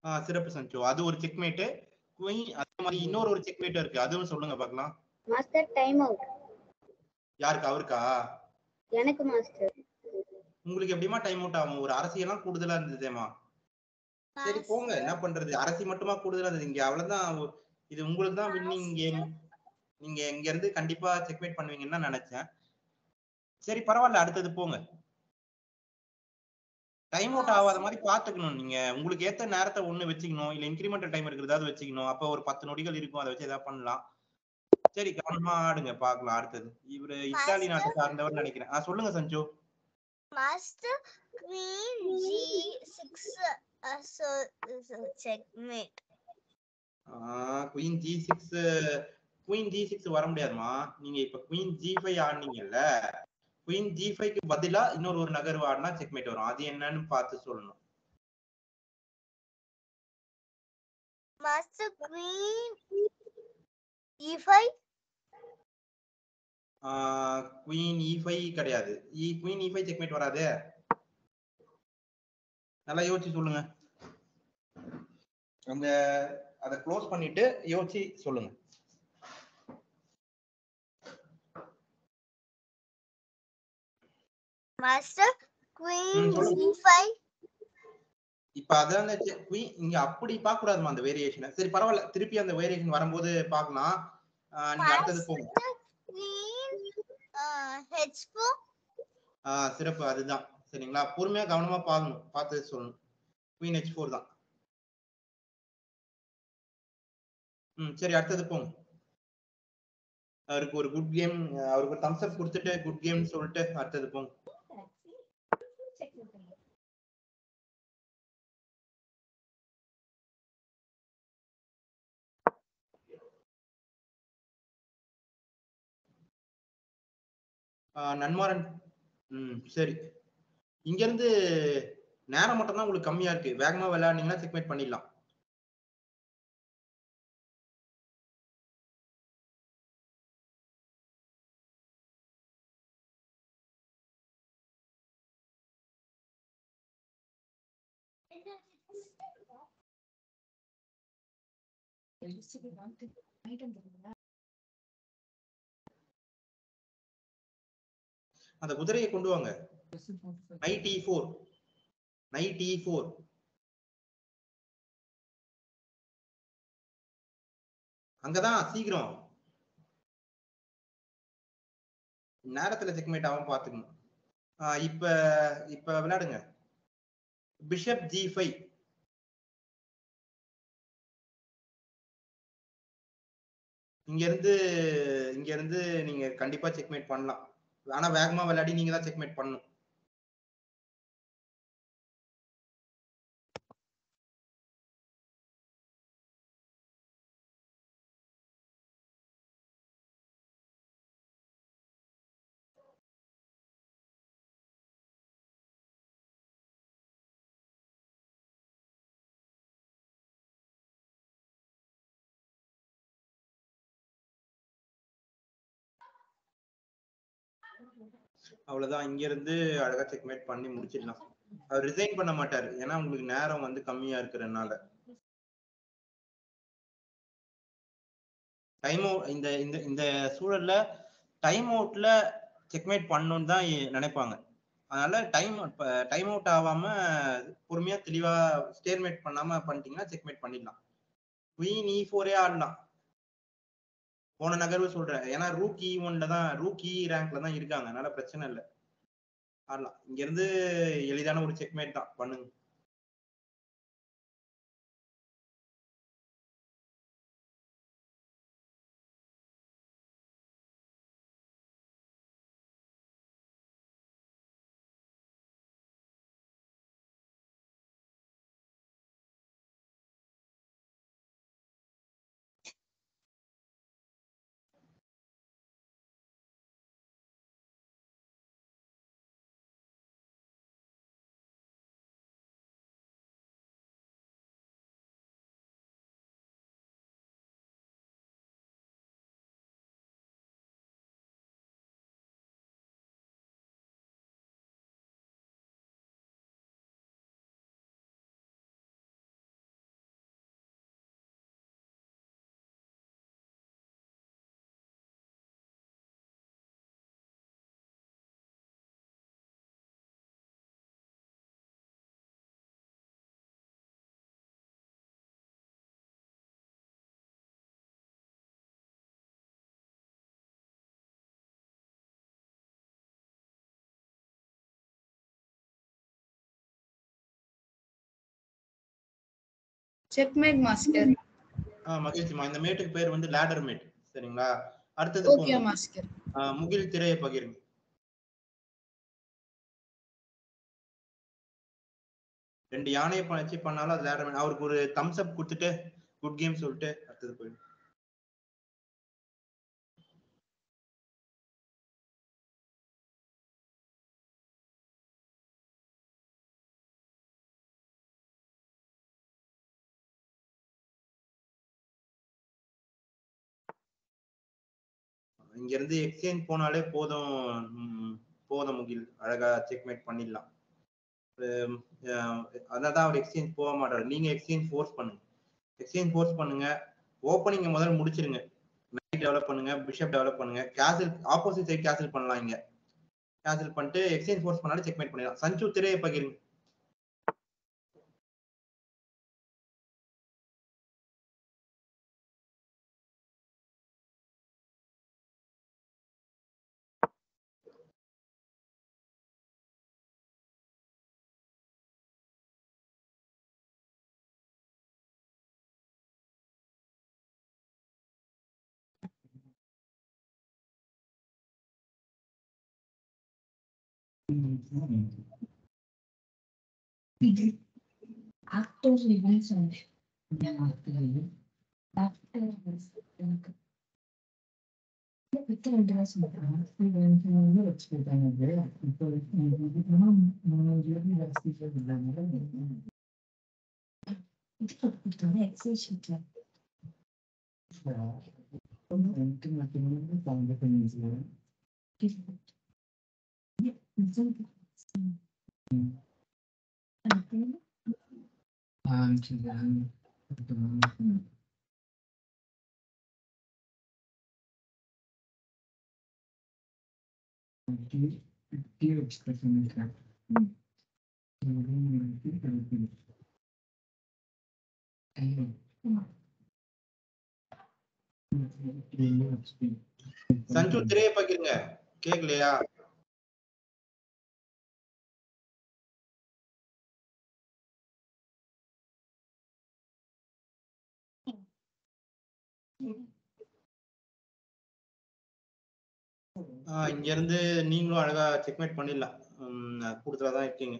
ஆ சிறப்பு சஞ்சு அது ஒரு செக்மேட்டு குயின் அதே மாதிரி இன்னொரு ஒரு செக்மேட் இருக்கு அதுவும் சொல்லுங்க பார்க்கலாம் மாஸ்டர் டைம் அவுட் யாருக்கு அவருக்கா எனக்கு மாஸ்டர் உங்களுக்கு எப்படிமா டைம் அவுட் ஆகும் ஒரு அரசியெல்லாம் கூடுதலா இருந்ததேமா சரி போங்க என்ன பண்றது அரசி மட்டுமா கூடுதலா இருந்தது இங்க அவ்வளவுதான் ஒ- இது உங்களுக்கு தான் வின்னிங் கேம் நீங்க இங்க இருந்து கண்டிப்பா செக்மேட் பண்ணுவீங்கன்னு தான் நினைச்சேன் சரி பரவாயில்ல அடுத்தது போங்க டைம் அவுட் ஆகாத மாதிரி பாத்துக்கணும் நீங்க உங்களுக்கு ஏத்த நேரத்தை ஒண்ணு வச்சுக்கணும் இல்ல இன்கிரிமெண்டல் டைம் இருக்கிறதாவது வச்சுக்கணும் அப்ப ஒரு பத்து நொடிகள் இருக்கும் அதை வச்சு ஏதாவது பண்ணலாம் சரி கவனமா ஆடுங்க பாக்கலாம் அடுத்தது இவரு இத்தாலி நாட்டை சார்ந்தவர் நினைக்கிறேன் ஆ சொல்லுங்க Sanju Master Queen G6 uh, so, so checkmate. Queen G six queen G six வர முடியாதுமா நீங்க இப்ப குயின் ஜி ஃபைவ் ஆடுனீங்கல்ல குயின் ஜி ஃபைவ்க்கு பதிலா இன்னொரு ஒரு நகர்வு ஆடினா செக்மேட் வரும் அது என்னன்னு பார்த்து சொல்லணும் Master Queen E5 queen E five கிடையாது E queen E five checkmate வராதே நல்லா யோசிச்சு சொல்லுங்க அந்த அதை க்ளோஸ் பண்ணிட்டு யோசிச்சு சொல்லுங்க Master Queen ம், சொல்லுங்க. G5 இப்ப அதான் குயின் இங்க அப்படி பார்க்க கூடாதுமா அந்த வேரியேஷனை சரி பரவாயில்ல திருப்பி அந்த வேரியேஷன் வரும்போது பார்க்கலாம் ஆஹ் நீங்க அடுத்தது போங்க Queen uh, H4 ஆஹ் சிறப்பு அதுதான் சரிங்களா பொறுமையா கவனமா பார்க்கணும் பார்த்து சொல்லணும் குயின் ஹெச் ஃபோர் தான் ம் சரி அடுத்தது போங்க அவருக்கு ஒரு குட் கேம் அவருக்கு ஒரு தம்ஸ் அப் கொடுத்துட்டு குட் கேம் சொல்லிட்டு அடுத்தது போங்க ஆஹ் நன்மாரன் ம் சரி இங்க இருந்து நேரம் மட்டும் தான் உங்களுக்கு கம்மியா இருக்கு வேகமா விளையாடுனீங்கன்னா செக்மேட் பண்ணிடலாம் அந்த குதிரையை கொண்டு வாங்க knight E four knight E four அங்கதான் சீக்கிரம் நேரத்துல செக்மேட் ஆகாம பாத்துக்கணும் ஆஹ் இப்ப இப்ப விளையாடுங்க பிஷப் ஜி ஃபைவ் இங்க இருந்து இங்க இருந்து நீங்க கண்டிப்பா செக்மேட் பண்ணலாம் ஆனா வேகமா விளையாடி நீங்க தான் செக்மேட் பண்ணணும் அவ்வளவுதான் இங்க இருந்து அழகா செக்மேட் பண்ணி முடிச்சிடலாம் அவர் ரிசைன் பண்ண மாட்டாரு ஏன்னா உங்களுக்கு நேரம் வந்து கம்மியா இருக்கிறதுனால டைம் இந்த இந்த இந்த சூழல்ல டைம் அவுட்ல செக்மேட் பண்ணணும்னு தான் நினைப்பாங்க அதனால டைம் டைம் அவுட் ஆகாம பொறுமையா தெளிவா ஸ்டேர்மேட் பண்ணாம பண்ணிட்டீங்கன்னா செக்மேட் பண்ணிடலாம் குயின் இ ஃபோரே ஆடலாம் போன நகர்வு சொல்றேன் ஏன்னா ரூக்கி ஒன்ல தான் ரூக்கி ரேங்க்ல தான் இருக்காங்க அதனால பிரச்சனை இல்லை ஆடலாம் இங்க இருந்து எளிதான ஒரு செக்மேட் தான் பண்ணுங்க செக்மேட் மாஸ்டர் ஆ மகிழ்ச்சிமா இந்த மேட்டுக்கு பேர் வந்து லேடர் மேட் சரிங்களா அடுத்தது ஓகே போங்க மாஸ்டர் ஆ, முகில் திரையை பகிருங்க ரெண்டு யானையை வச்சு பண்ணாலும் அது லேடர் மேட் அவருக்கு ஒரு தம்ஸ் அப் கொடுத்துட்டு குட் கேம் சொல்லிட்டு அடுத்தது போயிடும் இங்க இருந்து எக்ஸ்சேஞ்ச் போனாலே போதும் ம், போதும் முகில் அழகா செக்மேட் பண்ணிடலாம் அஹ் அஹ் அதான் அவர் எக்ஸ்சேஞ்ச் போக மாட்டாரு நீங்க எக்ஸ்சேஞ்ச் ஃபோர்ஸ் பண்ணுங்க எக்ஸ்சேஞ்ச் ஃபோர்ஸ் பண்ணுங்க ஓப்பனிங்க முதல்ல முடிச்சிருங்க நைட் டெவலப் பண்ணுங்க பிஷப் டெவலப் பண்ணுங்க கேசல் ஆப்போசிட் சைடு கேசல் பண்ணலாம் இங்க கேசல் பண்ணிட்டு எக்ஸ்சேஞ்ச் ஃபோர்ஸ் பண்ணாலே செக்மேட் பண்ணிடலாம் சஞ்சு திரையை பகிருங்க Actors events ഉണ്ട് ഞാൻ നടത്തുകയും actors എനിക്ക് ഇത്ര ഇൻട്രസ്റ്റ് വെച്ചിട്ടാണ് ഇപ്പോൾ ഇത് എക്സൈസ് എനിക്ക് മറ്റൊന്നും പങ്കെടുക്കുന്നു சஞ்சு திரையை பகிருங்க கேக்கலையா ஆஹ் இங்க இருந்து நீங்களும் அழகா செக்மேட் பண்ணிடலாம் கொடுத்துதான் இருக்கீங்க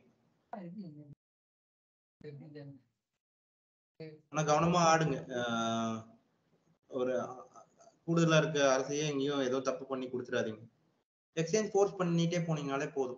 ஆனா கவனமா ஆடுங்க ஆஹ் ஒரு கூடுதலா இருக்க அரசையே எங்கேயும் ஏதோ தப்பு பண்ணி கொடுத்துடாதீங்க எக்ஸ்சேஞ்ச் ஃபோர்ஸ் பண்ணிட்டே போனீங்கனாலே போதும்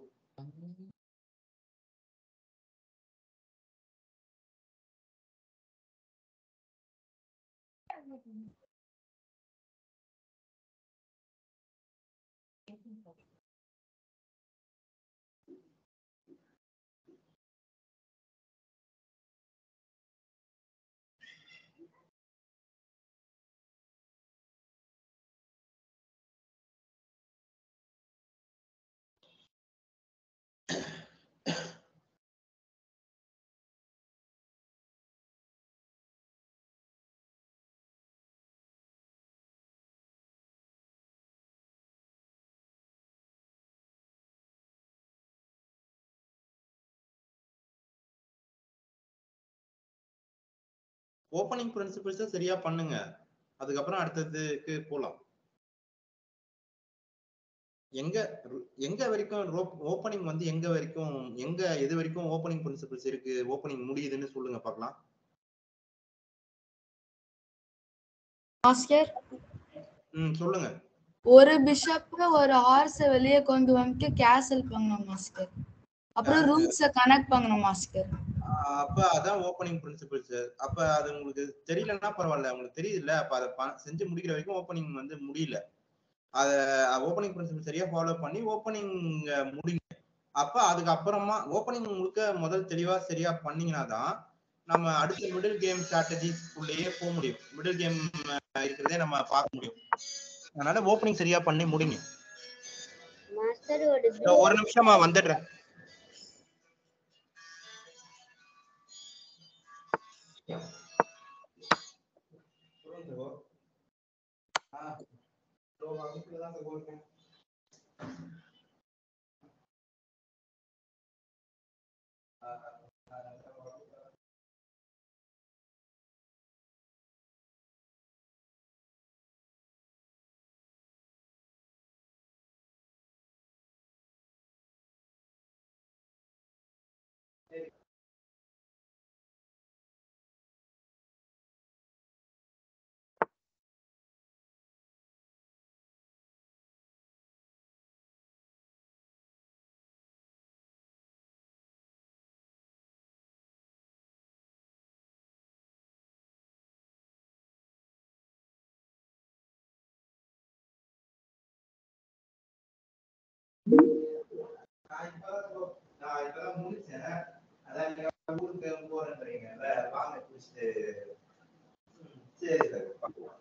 ஓப்பனிங் பிரின்சிபிள்ஸ் சரியா பண்ணுங்க அதுக்கப்புறம் அடுத்ததுக்கு போலாம் எங்க எங்க வரைக்கும் ஓப்பனிங் வந்து எங்க வரைக்கும் எங்க எது வரைக்கும் ஓப்பனிங் பிரின்சிபிள்ஸ் இருக்கு ஓப்பனிங் முடியுதுன்னு சொல்லுங்க பார்க்கலாம் மாஸ்டர் ம் சொல்லுங்க ஒரு பிஷப் ஒரு ஹார்ஸ் வெளியே கொண்டு வந்துட்டு கேசல் பண்ணணும் மாஸ்டர் அப்புறம் ரூம்ஸ கனெக்ட் பண்ணணும் மாஸ்டர் ஆஹ் அப்ப அதான் ஓப்பனிங் பிரின்சிபிள்ஸ் அப்ப அது உங்களுக்கு தெரியலன்னா பரவாயில்ல உங்களுக்கு தெரியுதுல்ல அப்ப அதை ப- செஞ்சு முடிக்கிற வரைக்கும் ஓப்பனிங் வந்து முடியல அத ஓப்பனிங் பிரின்சிபிள் சரியா ஃபாலோ பண்ணி ஓப்பனிங் முடிங்க அப்ப அதுக்கப்புறமா ஓப்பனிங் முழுக்க முதல் தெளிவா சரியா பண்ணீங்கன்னா தான் நம்ம அடுத்த மிடில் கேம் ஸ்ட்ராட்டஜிஸ்குள்ளேயே போக முடியும் மிடில் கேம் இருக்கிறதே நம்ம பார்க்க முடியும் அதனால ஓப்பனிங் சரியா பண்ணி முடிங்க மாஸ்டர் ஒரு இதோ ஒரு நிமிஷமா வந்துடுறேன் நான் இப்பதான் bro, நான் இப்பதான் முடிச்சேன். அதான் நீங்க ஊருக்கு போறேன்றீங்கல்ல, வாங்க குடிச்சிட்டு. ம், சரி சார் பார்க்கலாம்.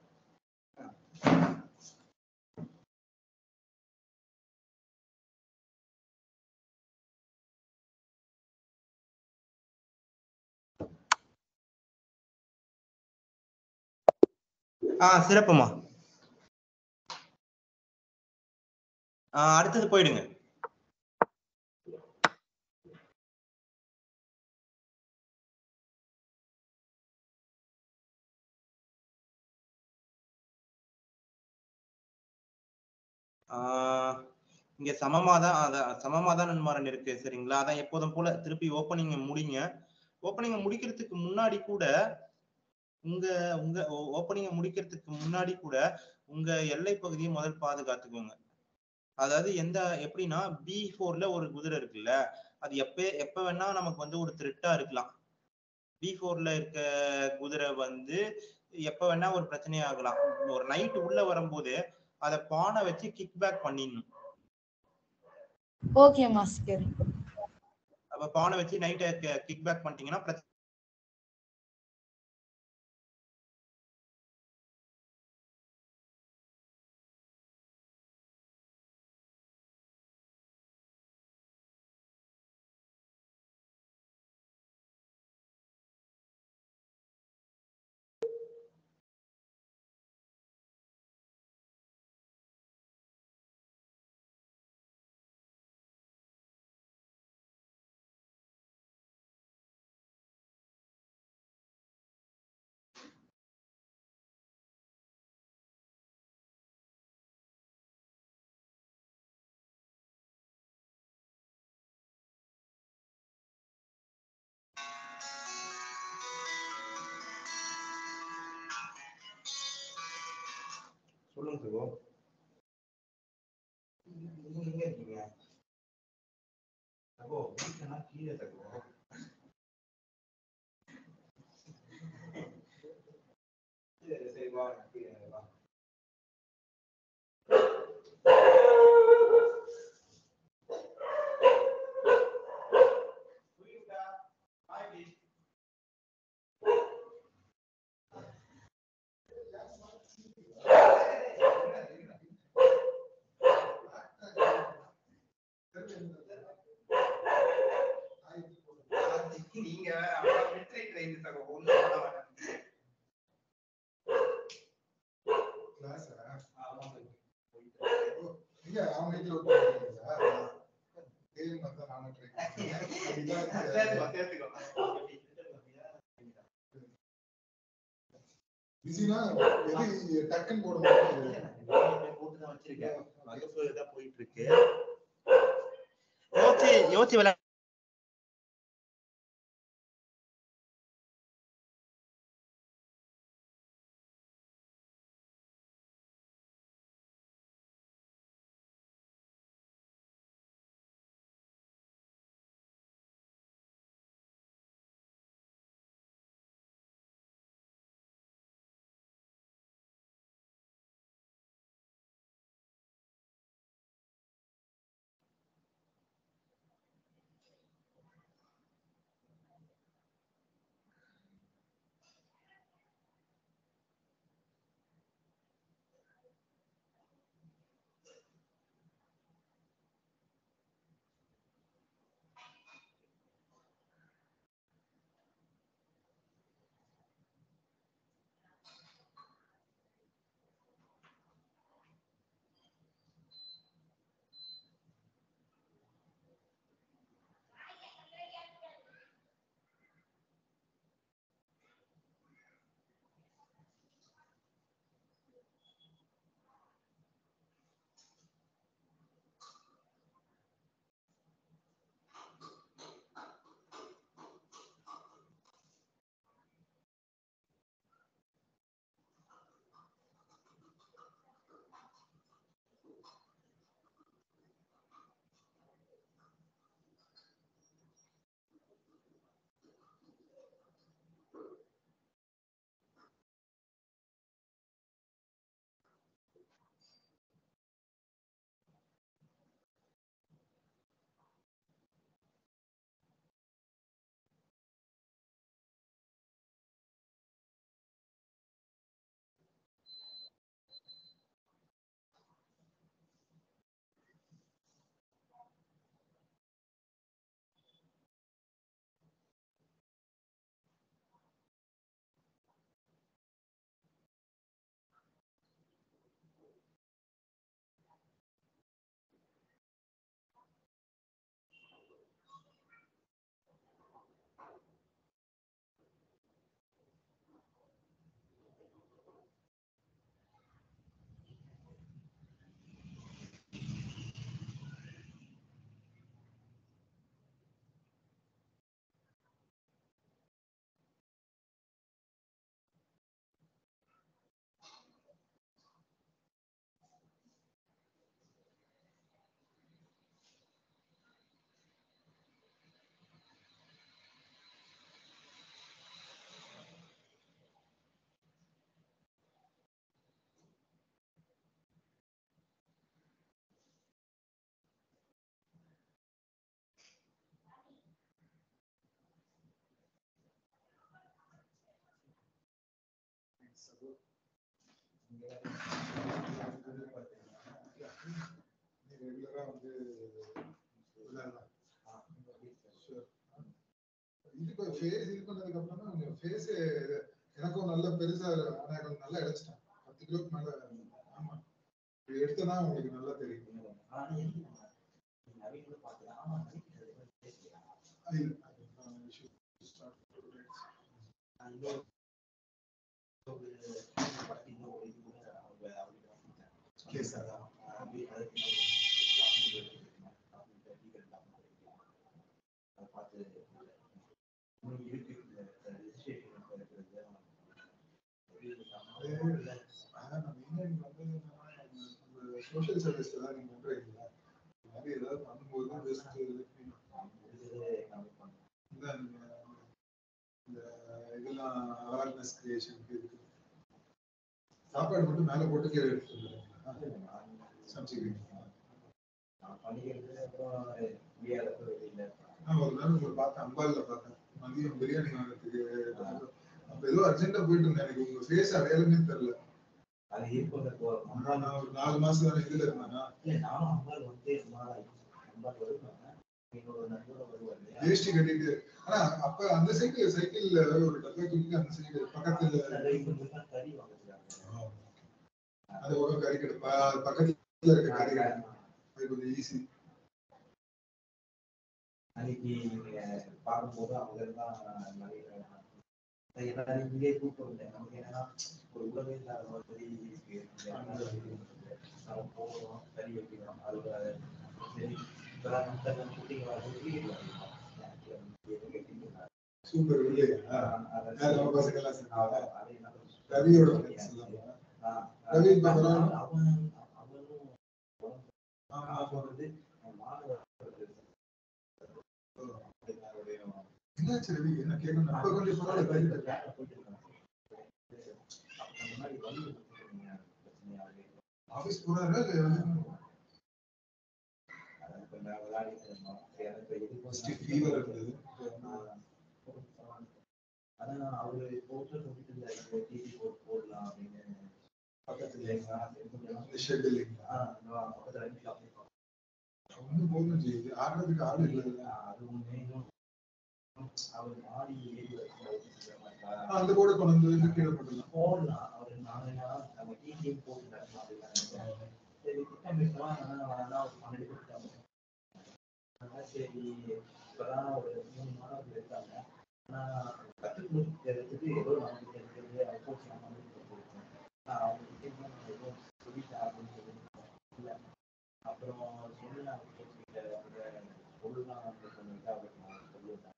ஆ சிறப்புமா ஆ, அடுத்தது போயிடுங்க ஆ, இங்க சமமாதான் அத சமமாதான் நன்மாறன் இருக்கு சரிங்களா அதான் எப்போதும் போல திருப்பி ஓப்பனிங் முடிங்க ஓப்பனிங் முடிக்கிறதுக்கு முன்னாடி கூட உங்க உங்க ஓப்பனிங் முடிக்கிறதுக்கு முன்னாடி கூட உங்க எல்லை பகுதியை முதல் பாதுகாத்துக்கோங்க அதாவது எந்த எப்படின்னா பி ஃபோர்ல ஒரு குதிரை இருக்குல்ல அது எப்ப எப்ப வேணா நமக்கு வந்து ஒரு த்ரெட்டா இருக்கலாம் பி ஃபோர்ல இருக்க குதிரை வந்து எப்ப வேணா ஒரு பிரச்சனையாகலாம் ஒரு நைட் உள்ள வரும்போது அதை பானை வச்சு கிக் பேக் பண்ணிடணும் ஓகே மாஸ்டர் அப்ப பானை வச்சு நைட்டை கிக் பேக் பண்ணிட்டீங்கன்னா பிரச்சனை சொல்லுங்க சகோ நீங்க எங்க இருக்கீங்க சகோ வீட்டுனா கீழே சகோ சரி சரி வா கீழே வா புரியுதா? Bye, please. நீங்க அப்புறம் midnight train சகோ, ஒண்ணும் பண்ண மாட்டாங்க. ஆமா சகோ. சேர்த்துக்கோ, சேர்த்துக்கோ. பிஸினா எது டக்குன்னு போட முடியாது போட்டுதான் வச்சிருக்கேன். வகுப்பு தான் போயிட்டு இருக்கு. யோசிச்சு யோசிச்சு விளையாடு நீ ரெகுலரா வந்து விளையாடலாம் Sure. இது இப்போ ஃபேஸ் இது பண்ணதுக்கு அப்புறமா கொஞ்சம் ஃபேஸ் எனக்கும் நல்ல பெருசா ஆனா கொஞ்சம் நல்லா இழைச்சிட்டேன் பத்து கிலோக்கு மேல ஆமா இது எடுத்தனா உங்களுக்கு நல்லா தெரியும் இல்ல, அது நான் issue start பண்ணுறேன். Case ஆ? அதான் நான் main ஆ இங்க வந்தது என்னன்னா, நம்ம social service ல தான் நீங்க பண்றீங்களா? இந்த மாதிரி ஏதாவது பண்ணும்போது தான் just இந்த இந்த இதெல்லாம் awareness creation க்கு இருக்கு. சாப்பாடு மட்டும் மேல போட்டு கீழே எடுத்து வந்துடுறீங்களா? சமைச்சுக்கிறீங்களா? நான் ஒரு நாள் உங்களை பார்த்தேன் அம்பால்ல பார்த்தேன் மதியம் பிரியாணி வாங்குறதுக்கு அப்ப ஏதோ அர்ஜென்ட்டா போயிட்டு இருந்தேன் எனக்கு உங்க ஃபேஸ் அடையாளமே தெரியல அது இருக்கும் இப்போ ஆனா நான் ஒரு நாலு மாசம் தானே இதுல இருந்தேன்னா இல்ல நானும் அம்பாள் வந்து அம்பாள் அம்பாள் வருவேன் என்னோட நண்பர் வருவார் இல்லையா வேஷ்டி கட்டிட்டு ஆனா அப்ப அந்த சைடு சைக்கிள்ல ஒரு டப்பா தூக்கி அந்த சைடு பக்கத்துல கறி கொஞ்சம் கறி வாங்குறாங்க அது ஒரு கறி கடை ப- பக்கத்துல இருக்க கறி கடை அது கொஞ்சம் ஈஸி அன்னைக்கு நீங்க பார்க்கும்போது அவங்க தான் நிறைய எல்லாரும் இங்கே கூப்பிட்டு வந்தேன் நமக்கு என்னன்னா ஒரு உறவே இல்லாத மாதிரி இருக்கு நம்ம போகிறோம் கறி வைக்கிறோம் அது ஒரு சரி இப்பதான் மத்த குட்டிங்க வந்து சூப்பர் இல்லையா யார் நம்ம பசங்க எல்லாம் சேர்ந்தாங்க? ரவியோட friends எல்லாம். ரவி இப்ப பரவாயில்ல? அவன் அவனும் ஆமா, அவன் வந்து மாணவர் என்னாச்சு ரவி என்ன கேட்கணும் அப்ப கொஞ்சம் பரவாயில்ல கறி கடை. ஆபீஸ் போறாரா இல்ல Stiff fever இருந்தது. அதான் அவரு போட்டு சொல்லிட்டு இருந்தாரு டிவி போட்டு போடலாம் அப்படின்னு பக்கத்துல எங்க இந்த ஷெட் இல்லைங்களா ஆஹ் பக்கத்துல ரெண்டு shop இருக்கு. ஒண்ணு போதும் செய்யுது ஆடுறதுக்கு ஆள் இல்லை அது ஒண்ணு இன்னும் அவர் மாடி ஏறி வச்சு அந்த கூட கொண்டு வந்து கீழே போட்டுலாம் போடலாம் அவரு நாங்க என்ன நம்ம டிடிஎம் போட்டு நடக்கலாம் அப்படின்னு நினைக்கிறேன் சரி திட்டமிட்டலாம் ஆனா வேணா ஒரு பன்னெண்டு பேர் இருக்காங்க அதனால சரி இப்பதான் ஒரு மூணு மாணவர்கள் இருக்காங்க ஆனா கற்றுக் கொடுக்கறதுக்கு ஏதோ நமக்கு தெரிஞ்சது அப்போஸ் நம்ம வந்து கொடுத்துருக்கோம் ஆனா அவங்க கிட்ட இருந்து நான் எதுவும் சொல்லிட்டேன் அப்படின்னு சொல்லி இல்லை அப்புறம் சொன்னேன் அவங்க கிட்ட அந்த பொருள்லாம் வந்து சொல்லிட்டு அவருக்கு நான் சொல்லிட்டேன்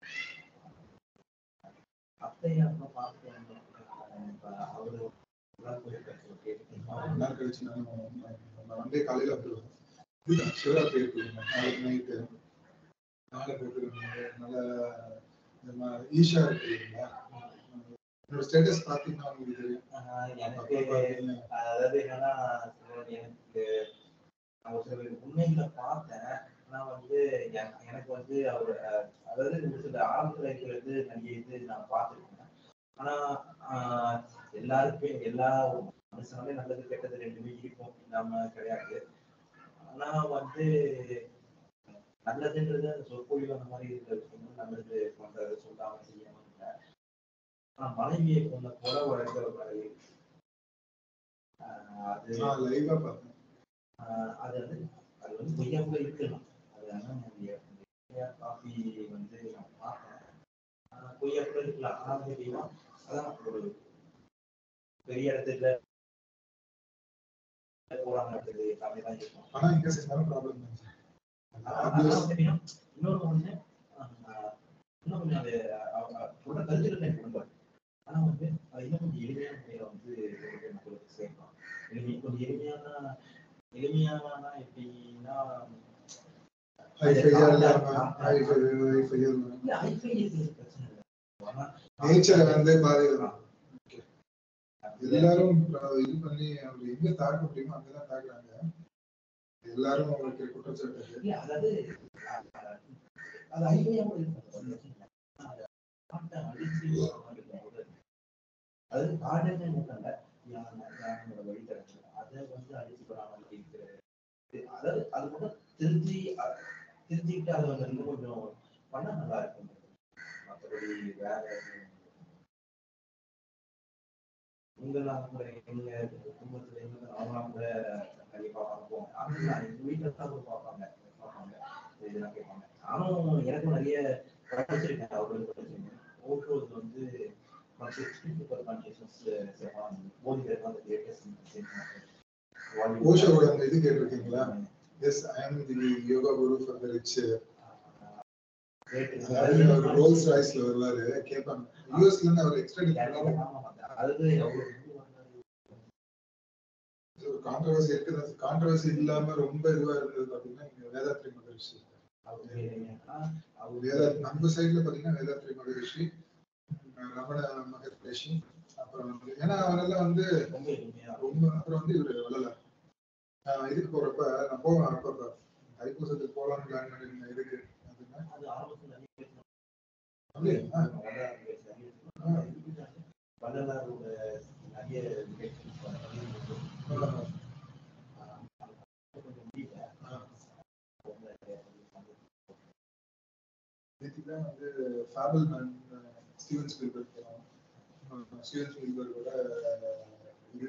அத்தையை அப்புறம் பார்த்து வந்தேன். இப்ப அவரு எல்லாம் போயிருக்காரு ரொம்ப நேரம் கழிச்சு நான் நான் வந்தே காலையில வந்துருவேன் இதுதான் சிவராத்திரி இருக்குங்க நாளைக்கு நைட்டு நாளை போட்டுருக்காங்க நல்ல இந்த மா- ஈஷா இருக்கு இல்லைங்களா என்னோட ஸ்டேட்டஸ் பார்த்தீங்கன்னா உங்களுக்கு தெரியும் ஆஹ் எனக்கு அப்ப பார்த்தீங்கன்னா, அதாவது என்னன்னா எனக்கு நான் ஒரு சில உண்மைகளை பார்த்தேன் ஆனா வந்து என- எனக்கு வந்து அவர் அதாவது ஒரு சில ஆரம்பத்துல இருக்கிறது நிறைய இது நான் பார்த்துருக்கேன் ஆனா ஆஹ் எல்லாருக்குமே எல்லா மனுஷனாலே நல்லது கெட்டது ரெண்டுமே இருக்கும் இல்லாம கிடையாது ஆனா வந்து நல்லதுன்றது அந்த சொற்பொழிவு அந்த மாதிரி இருக்கிறது நல்லது பண்றது சொல்லாம செய்யாம இல்லை ஆனா மனைவியை கொண்ட கொலை வழக்கிற மாதிரி ஆஹ் அது நான் லைவா பார்த்தேன் ஆஹ் அது வந்து அது வந்து பொய்யா கூட இருக்கலாம் அது ஆனால் காஃபி வந்து நான் பார்த்தேன் ஆஹ் பொய்யா கூட இருக்கலாம் ஆனா வந்து எப்படின்னா அதான் ஒரு பெரிய இடத்துல போறாங்க இடத்துக்கு எல்லாமே தான் இருக்கும் ஆனா இங்க செஞ்சாலும் ப்ராப்ளம் ஆனா வந்து எப்படின்னா, இன்னொரு ஒண்ணு ஆஹ் இன்னும் கொஞ்சம் அது அவ- அவ சொல்ற கல்ச்சர் எனக்கு ரொம்ப ஆனா வந்து அது இன்னும் கொஞ்சம் எளிமையான முறையில வந்து கொண்டு போய் மக்களுக்கு சேர்க்கலாம் எளிமை கொஞ்சம் எளிமையான எளிமையானா எப்படின்னா ஹைஃபையா இல்லாம ஹைஃபை ஹைஃபையா இல்ல ஹைஃபை இருக்கிறது பிரச்சனை இல்லை ஆனா நேச்சரை வந்து பாதுகாக்கணும் எல்லாரும் அஹ், இது பண்ணி அவர் எங்க தாக்க முடியுமோ அங்கதான் தாக்குறாங்க எல்லாரும் அவருக்கு குற்றச்சாட்டு இருக்கு. இல்ல அதாவது அஹ், அது ஹைஃபையா கூட இருக்கும் ஒரு பிரச்சனை இல்லை. ஆனா அதை காட்டை அழிச்சு ஒரு மாதிரி இருக்கும்போது, அதாவது காடுன்னு மட்டும் இல்ல திருத்தி அ- திருத்திக்கிட்டு அதை வந்து இன்னும் கொஞ்சம் பண்ணா நல்லா இருக்கும் மற்றபடி வேற எதுவும் நீங்களாம் கூட எங்க குடும்பத்துல எங்க அவங்களாம் கூட கண்டிப்பா பார்ப்போம் ஆனா எங்க வீட்டுல தான் கூட பார்ப்பாங்க பார்ப்பாங்க இதெல்லாம் கேட்பாங்க நானும் எனக்கும் நிறைய படிச்சிருக்கேன் அவர்களுக்கு படிச்சிருக்கேன் ஓட்டுறது வந்து மோடி பேர் அந்த ஓஷோவோட அந்த இது கேட்டிருக்கீங்களா yes I am the yoga guru for the rich அதாவது அவர் ரோல்ஸ் ராய்ஸ்ல வருவாரு கேட்பாங்க யூஎஸ்ல இருந்து அவர் எக்ஸ்ட்ரா அது அவ்வளவு ஒரு கான்ட்ரவர்சி இருக்குது கான்ட்ரவர்சி இல்லாம ரொம்ப இதுவா இருந்தது பாத்தீங்கன்னா இங்க வேதாத்ரி மகரிஷி அவர் வேதா நம்ம சைடுல பாத்தீங்கன்னா வேதாத்ரி மகரிஷி அஹ் ரமண மகரிஷி அப்புறம் வந்து ஏன்னா அவரெல்லாம் வந்து ரொம்ப எளிமையா ரொம்ப அப்புறம் வந்து இவரு வள்ளலார் ஆஹ் இதுக்கு போறப்ப நான் போவேன் அப்பப்ப தைப்பூசத்துக்கு போலாம்னு பிளான் பண்ணிருந்தேன் இதுக்கு அப்படின்னா அது ஆரம்பத்துல நிறைய பேர் அப்படியா வள்ளலாரோட நிறைய கொஞ்சம் முடியல நேற்றுக்குதான் வந்து ஃபேபிள் மேன் ஸ்டீவன் ஸ்பீல்பர்க் போனோம் அஹ் ஸ்டீவன் ஸ்பீல்பர்க்கோட இது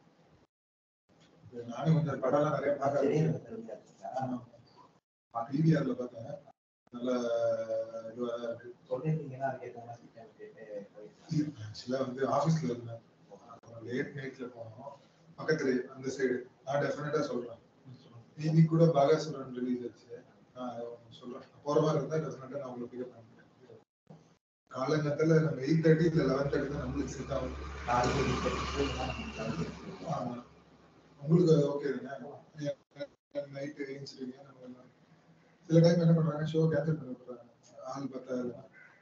நானும் கொஞ்சம் படம்லாம் நிறைய பார்க்க பிவிஆர்ல பார்த்தேன் நல்ல இதுவா தான் இருக்கு சொல்லிருந்தீங்கன்னா அதுக்கேற்ற மாதிரி திட்டம் கேட்டு ஆக்சுவலா வந்து ஆபீஸ்ல இருந்தேன் லேட் நைட்ல போனோம் பக்கத்துல அந்த சைடு நான் டெஃபினட்டா சொல்றேன் இன்னைக்கு கூட பாகாசுரன் ரிலீஸ் ஆச்சு நான் சொல்றேன் போற மாதிரி இருந்தா டெஃபினட்டா நான் உங்களுக்கு பிக்கப் பண்ணிக்கிறேன் காலங்கத்துல நம்ம எயிட் தேர்ட்டி இல்ல லெவன் தேர்ட்டி தான் நம்மளுக்கு செட் ஆகும் ஆமா உங்களுக்கு ஓகே தானே நைட்டு எழுந்திரிச்சிருக்கீங்க நம்ம எல்லாம். சில டைம் என்ன பண்றாங்க ஷோ கேன்சல் பண்ணி விட்டுறாங்க ஆள் பத்தாது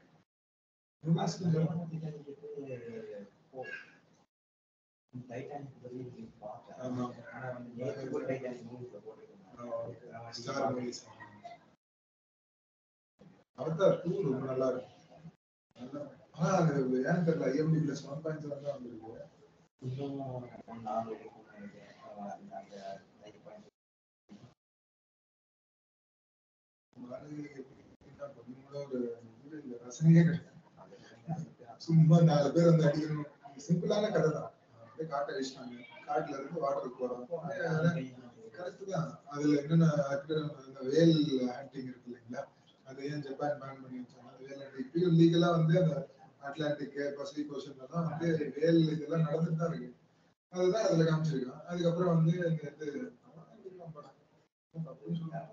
டைட்டானிக் பத்தி பார்த்தேன் ஆமா ஆனா வந்து நேற்று கூட டைட்டானிக் மூவில போட்டுருக்காங்க ஸ்டார் மூவிஸ் அவதார் டூ ரொம்ப நல்லா இருக்கும் நல்லா ஆனா அது ஏன்னு தெரியல IMD plus one point seven தான் வந்திருக்கு இன்னும் நாலு இருக்கும்னு நினைக்கிறேன் ஆமா, அந்த அந்த நைட் பாயிண்ட் மலைகளுக்கு எப்படின்னா கொஞ்சம் கூட ஒரு இது இல்ல, ரசனையே கிடையாது சும்மா நாலு பேர் வந்து அடிக்கணும் சிம்பிளான கதை தான் அப்படியே காட்டை அடிச்சிட்டாங்க காட்டுல இருந்து வாட்டருக்கு போறோம் கரெக்ட் தான் அதுல என்னென்ன actor இந்த வேல் ஆக்டிங் இருக்கு இல்லைங்களா அது ஏன் ஜப்பான் பேன் பண்ணி வச்சாங்க அந்த வேல் ஆக்டிங் இப்பயும் லீகலா வந்து அந்த அட்லாண்டிக் பசிபிக் ஓஷன்ல தான் வந்து வேல் இதெல்லாம் நடந்துட்டு தான் இருக்கு அதுதான் அதுல காமிச்சிருக்கான் அதுக்கப்புறம் வந்து இந்த இது அவ்வளவுதான் படம் அப்படின்னு சொல்லுவாங்க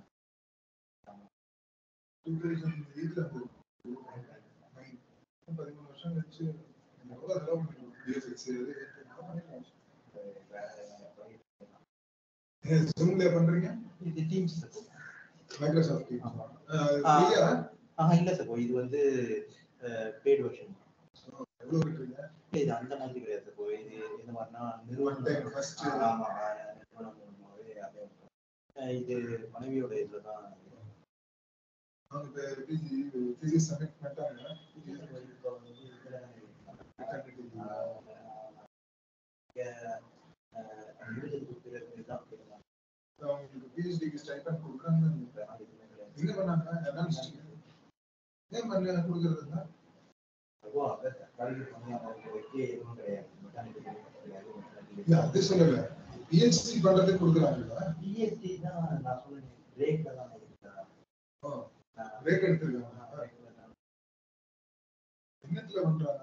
டூ தௌசண்ட் எயிட்ல பதிமூணு வருஷம் கழிச்சு எவ்வளவு செலவு பண்ணிருக்கோம் VFX இது ஏன் ஜூம்ல பண்றீங்க இது டீம்ஸ் மைக்ரோசாஃப்ட் டீம் ஆ. ஃப்ரீயா ஆஹ் இல்ல சார் இது வந்து பெய்டு வெர்ஷன் எவ்வளவு கட்டுறீங்க இது அந்த மாதிரி கிடையாது சார் இது இந்த மாதிரினா One நிறுவனம் time first. ஆ, ஆமா ஆ, நிறுவனம் மூலமாவே அதே அஹ் இது மனைவியோட இதுல தான் அவங்க இப்ப பிஜி பிஜி சப்மிட் பண்ணிட்டாங்க அவங்களுக்கு பிஹெச்டிக்கு ஸ்டைப்பண்ட் கொடுக்குறாங்க என்ன பண்ணாங்க என்ன நினைச்சிட்டீங்க? ஏன் பண்ணல கொடுக்கறது இருந்தா இல்ல அது சொல்லல பிஹெச்டி பண்றதுக்கு கொடுக்குறாங்கல்ல ஓ பிரேக் எடுத்துருக்காங்க என்னத்துல பண்றாங்க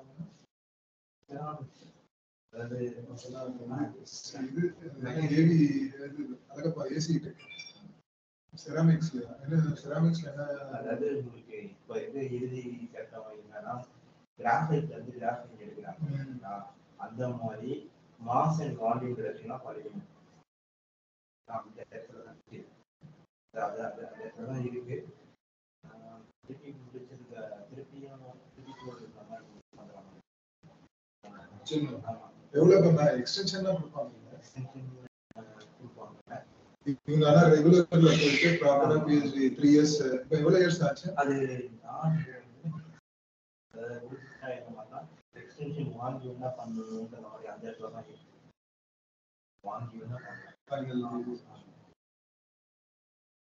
இது ஏவி அழகப்பா ஏசி செராமிக்ஸ்ல என்ன செராமிக்ஸ்ல என்ன அதாவது உங்களுக்கு இப்ப இது இறுதி கட்டம் என்னன்னா கிராஃபைட்ல இருந்து கிராஃபைட் எடுக்கிறாங்க சரிங்களா? அந்த மாதிரி மாஸ் அண்ட் வால்யூம் டிரெக்ஷன்லாம் படிக்கணும் அந்த இடத்துல தான் இருக்கு. அது அது அந்த இடத்துல தான் இருக்கு ஆஹ் திருப்பி முடிச்சிருக்க திருப்பியும் திருப்பி ஒரு மாதிரி பண்றாங்க சின்ன ஆமா. எவ்வளவு பண்ணா எக்ஸ்டென்ஷன்லாம் கொடுப்பாங்க extension, ஆஹ் கொடுப்பாங்க இவங்க ஆனா ரெகுலர்ல போயிட்டு ப்ராப்பரா பிஹெச்டி த்ரீ இயர்ஸ் இப்போ எவ்வளவு இயர்ஸ் ஆச்சு அது நான் எக்ஸ்டென்ஷன் வாங்கி என்ன பண்ணணுன்ற மாதிரி அந்த இடத்துல தான் இருக்கு வாங்கி என்ன பண்ணலாம் ஃபைனல்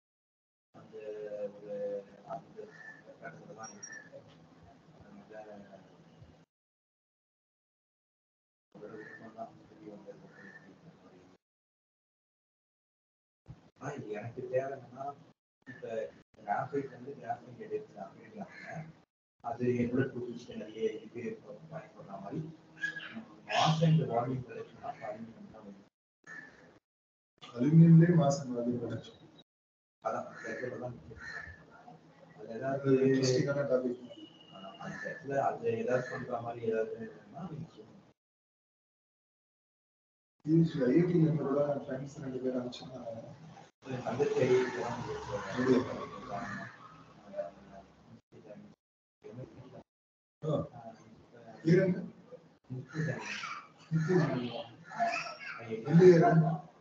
எனக்கு தேவை என்னன்னா இப்ப கிராஃபைட் வந்து கிராஃபைட் எடுக்கலாம் எடுக்கலாங்க அது என்னோட டூல்ஸ் நிறைய இது பயன்படுற மாதிரி மாஸ் அண்ட் வால்யூம் கலெக்ஷனா பதினஞ்சு தான் வரும். அலுமினியம்லேயே மாசம் வால்யூம் ப்ரொடக்ஷன் அதான் regular தான் இருக்கு. அது அது ஏதாவது இன்ட்ரெஸ்டிங்கான டாபிக் ஆஹ் அந்த இடத்துல அது ஏதாவது சொல்ற மாதிரி ஏதாவது இருந்ததுன்னா நீங்க சொல்லுங்க. ஐஐடியில் இருந்து கூட ஃப்ரெண்ட்ஸ் ரெண்டு பேர் அனுப்பிச்சுன்னா அந்த சைடு இதெல்லாம் ஐடியா ஓ ஈரங்க எந்த year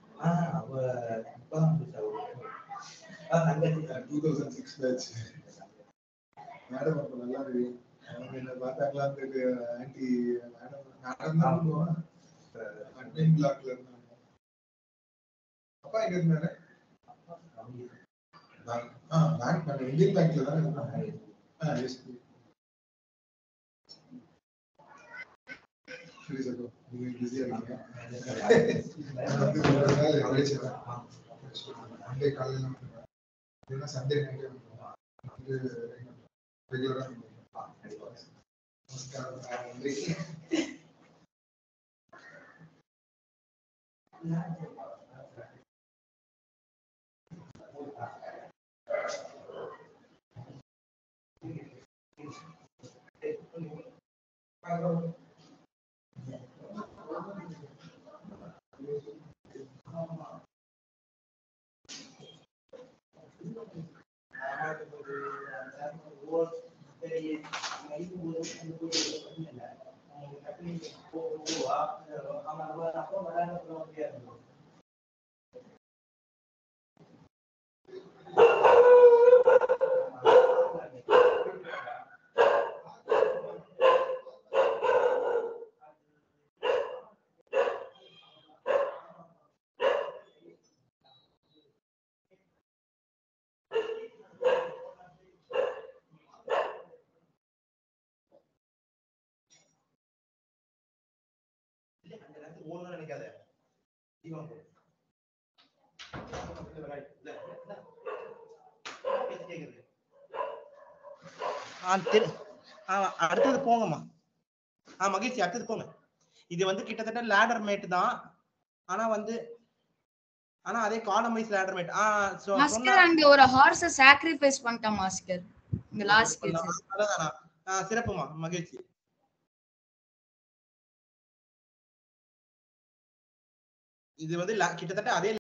two thousand six batch madam அப்போ நல்லா இருக்கு அவங்க என்ன பார்த்தாங்களான்னு தெரியல ஆன்டி மேடம் மேடம் தான் பண்ணுவாங்க அட்மின் பிளாக்ல இருந்தாங்க அப்பா எங்க இருந்தாரு பேங்க் ஆ பேங்க் பண்ண இந்தியன் பேங்க்ல தானே இருந்தாங்க ஆ எஸ் சரி சார் நீங்க பிஸியா இருக்கீங்க நான் வந்து ஒரு நாள் கழிச்சிடுறேன் மண்டே காலையில வந்துடுவேன் இல்லைன்னா சண்டே நைட்டே வந்துடுவேன் வந்து ரெகுலரா நமஸ்காரம் நன்றி ஓடணும்னு நினைக்காத தீபம் போடு. பேச்சு கேக்குது. ஆ திரு ஆ அடுத்தது போங்கம்மா ஆ மகிழ்ச்சி அடுத்தது போங்க இது வந்து கிட்டத்தட்ட லேடர் மேட் தான் ஆனா வந்து ஆனா அதே காலம் வைஸ் லேடர் மேட் ஆ சொ- சொன்ன மாஸ்டர் அங்க ஒரு ஹார்ஸ சாக்ரிஃபைஸ் பண்ணிட்டான் மாஸ்டர் இந்த லாஸ்ட் கேஸ் அதான் ஆ சிறப்புமா மகிழ்ச்சி இது வந்து la- கிட்டத்தட்ட அதே